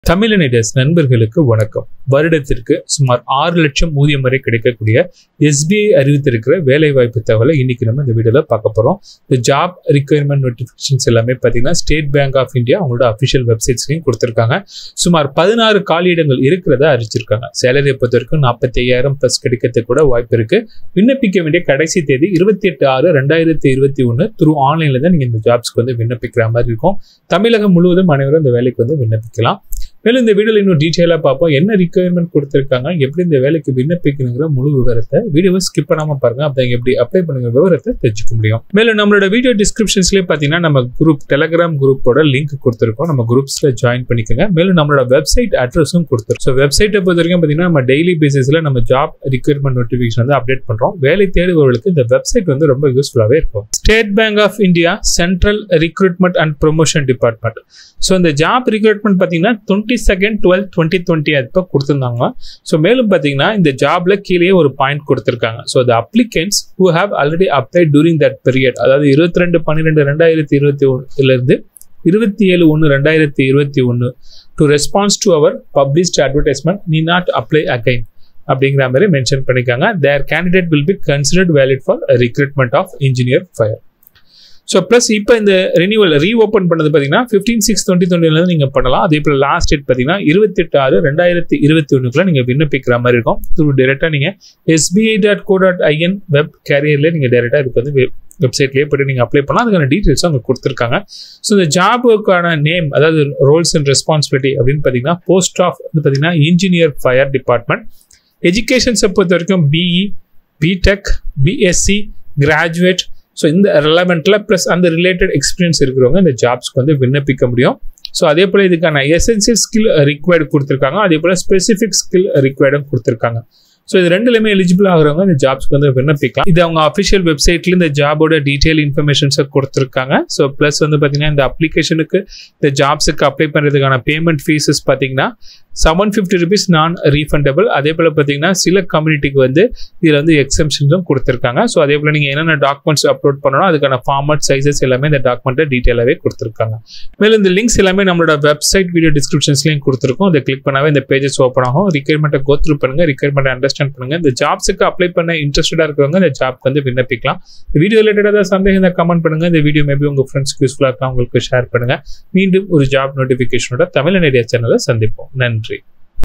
தமிழன் ஐடியாஸ் நண்பர்களுக்கு வணக்கம் வருடத்திற்கு சுமார் ஆறு லட்சம் ஊதியம் வரை கிடைக்கக்கூடிய எஸ்பிஐ அறிவித்திருக்கிற வேலை வாய்ப்பு தகவலை இன்னைக்கு நம்ம இந்த வீடியோல பார்க்க போறோம் இந்த ஜாப் ரிக்யர்மெண்ட் நோட்டிபிகேஷன்ஸ் எல்லாமே பார்த்தீங்கன்னா ஸ்டேட் பேங்க் ஆஃப் இந்தியா அவங்களோட அஃபிஷியல் வெப்சைட்ஸ்லையும் கொடுத்துருக்காங்க சுமார் பதினாறு காலியிடங்கள் இருக்கிறத அறிவிச்சிருக்காங்க சேலரியை பொறுத்த வரைக்கும் நாற்பத்தி ஐயாயிரம் ப்ளஸ் கிடைக்கிறதுக்கு கூட வாய்ப்பு இருக்கு விண்ணப்பிக்க வேண்டிய கடைசி தேதி இருபத்தி எட்டு ஆறு ரெண்டாயிரத்தி இருபத்தி ஒன்று த்ரூ ஆன்லைன்ல தான் நீங்க இந்த ஜாப்ஸ்க்கு வந்து விண்ணப்பிக்கிற மாதிரி இருக்கும் தமிழகம் முழுவதும் அனைவரும் இந்த வேலைக்கு வந்து விண்ணப்பிக்கலாம் மேலும் இந்த வீடியோவில் இன்னும் டீட்டெயிலாக பார்ப்போம் என்ன ரிக்குவயர்மெண்ட் கொடுத்துருக்காங்க எப்படி இந்த வேலைக்கு விண்ணப்பிக்கணுங்கிற முழு விவரத்தை வீடியோவை ஸ்கிப் பண்ணாமல் பாருங்க அப்போ எப்படி அப்ளை பண்ணுங்க விவரத்தை தெரிஞ்சுக்க முடியும் மேலும் நம்மளோட வீடியோ டிஸ்கிரிப்ஷன்ஸ்லேயே பார்த்தீங்கன்னா நம்ம குரூப் டெலகிராம் குரூப்போட லிங்க் கொடுத்துருக்கோம் நம்ம குரூப்ஸில் ஜாயின் பண்ணிக்கோங்க மேலும் நம்மளோட வெப்சைட் அட்ரஸும் கொடுத்துருக்கோம் ஸோ வெப்சைட்டை பொறுத்த வரைக்கும் பார்த்தீங்கன்னா நம்ம டெய்லி பேசிஸில் நம்ம ஜாப் ரிக்வயர்மெண்ட் நோட்டிஃபிகேஷன் வந்து அப்டேட் பண்ணுறோம் வேலை தேடுபவர்களுக்கு இந்த வெப்சைட் வந்து ரொம்ப யூஸ்ஃபுல்லாகவே இருக்கும் State Bank of India central recruitment and promotion department so இந்த ஜாப் ரிக்ரூட்மெண்ட் பார்த்தீங்கன்னா twenty second twelve twenty twenty அப்போ கொடுத்துருந்தாங்க ஸோ மேலும் பார்த்தீங்கன்னா இந்த ஜாப்ல கீழே ஒரு பாயிண்ட் கொடுத்துருக்காங்க so the applicants who have already apply during that period அதாவது இருபத்தி ரெண்டு பன்னிரெண்டு ரெண்டாயிரத்தி இருபத்தி ஒன்றுலேருந்து இருபத்தி ஏழு ஒன்று ரெண்டாயிரத்தி இருபத்தி ஒன்று to response to our published advertisement need not apply again அப்படிங்கிற மாதிரி மென்ஷன் பண்ணியிருக்காங்க their candidate will be considered valid for recruitment of engineer fire so plus இப்போ இந்த ரெனியூவல் ரீ ஓப்பன் பண்ணது பார்த்தீங்கன்னா ஃபிஃப்டீன் சிக்ஸ் டுவெண்ட்டி டுவெண்ட்டிலேருந்து நீங்கள் பண்ணலாம் அதே போல் லாஸ்ட் டேட் பார்த்தீங்கன்னா இருபத்தெட்டு ஆறு ரெண்டாயிரத்தி இருபத்தி ஒன்றுக்குள்ள நீங்கள் விண்ணப்பிக்கிற மாதிரி இருக்கும் த்ரூ டேரெக்டாக நீங்கள் SBI dot co dot IN web கேரியர்லேயே நீங்கள் டேரெக்டாக இதுக்கு வந்து வெப்சைட்லேயே போய்ட்டு நீங்கள் அப்ளை பண்ணலாம் அதுக்கான டீட்டெயில்ஸ் அவங்க கொடுத்துருக்காங்க ஸோ இந்த ஜாபுக்கான நேம் அதாவது ரோல்ஸ் அண்ட் ரெஸ்பான்சிபிலிட்டி அப்படின்னு பார்த்தீங்கன்னா போஸ்ட் ஆஃப் வந்து பார்த்தீங்கன்னா இன்ஜினியர் ஃபயர் டிபார்ட்மெண்ட் எஜுகேஷன்ஸை பொறுத்த வரைக்கும் BE BTech BSc graduate so இந்த ரெலவெண்ட்டில் ப்ளஸ் அந்த ரிலேட்டட் எக்ஸ்பீரியன்ஸ் இருக்கிறவங்க இந்த ஜாப்ஸ்க்கு வந்து விண்ணப்பிக்க முடியும் ஸோ அதே போல் இதுக்கான எசென்சியல் ஸ்கில் ரிக்வயர்டு கொடுத்துருக்காங்க அதே போல் ஸ்பெசிஃபிக் ஸ்கில் ரிக்வயர்டும் கொடுத்துருக்காங்க ஸோ இது ரெண்டுலையுமே எலிஜிபிள் ஆகிறவங்க இந்த ஜாப்ஸ்க்கு வந்து விண்ணப்பிக்கலாம் இது அவங்க அஃபிஷியல் வெப்சைட்ல இந்த ஜாபோட டீட்டெயில் இன்ஃபர்மேஷன்ஸை கொடுத்துருக்காங்க ஸோ ப்ளஸ் வந்து பார்த்தீங்கன்னா இந்த அப்ளிகேஷனுக்கு இந்த ஜாப்ஸுக்கு அப்ளை பண்ணுறதுக்கான பேமெண்ட் ஃபீஸஸ் பார்த்தீங்கன்னா seven fifty rupees non refundable அதே போல் பார்த்தீங்கன்னா சில கம்யூனிட்டிக்கு வந்து இதில் வந்து எக்ஸம்ஷன்ஸும் கொடுத்துருக்காங்க ஸோ அதே போல் நீங்கள் என்னென்ன டாக்குமெண்ட்ஸ் அப்லோட் பண்ணணும் அதுக்கான ஃபார்மட் சைஸஸ் எல்லாமே இந்த டாக்குமெண்ட்டை டீட்டெயிலாகவே கொடுத்துருக்காங்க மேலும் இந்த லிங்க்ஸ் எல்லாமே நம்மளோட வெப்சைட் வீடியோ டிஸ்கிரிப்ஷன்ஸ்லையும் கொடுத்துருக்கோம் அதை கிளிக் பண்ணாவே இந்த பேஜஸ் ஓப்பன் ஆகும் ரிக்யர்மெண்ட்டை கோத்ரூ பண்ணுங்க ரிக்யர்மெண்ட்டை அண்டர்ஸ்டாண்ட் பண்ணுங்க இந்த ஜாப்ஸுக்கு அப்ளை பண்ண இன்ட்ரெஸ்டடாக இருக்கிறவங்க இந்த ஜாப்க்கு வந்து விண்ணப்பிக்கலாம் இந்த வீடியோ ரிலேட்டடாக ஏதாவது சந்தேகம் இந்த கமெண்ட் பண்ணுங்க இந்த வீடியோ மேபி உங்கள் ஃப்ரெண்ட்ஸ்க்கு யூஸ்ஃபுல்லாக இருக்கா உங்களுக்கு ஷேர் பண்ணுங்க மீண்டும் ஒரு ஜாப் நோட்டிஃபிகேஷனோட தமிழ் ஐடியா சேனலை சந்திப்போம் நன்றி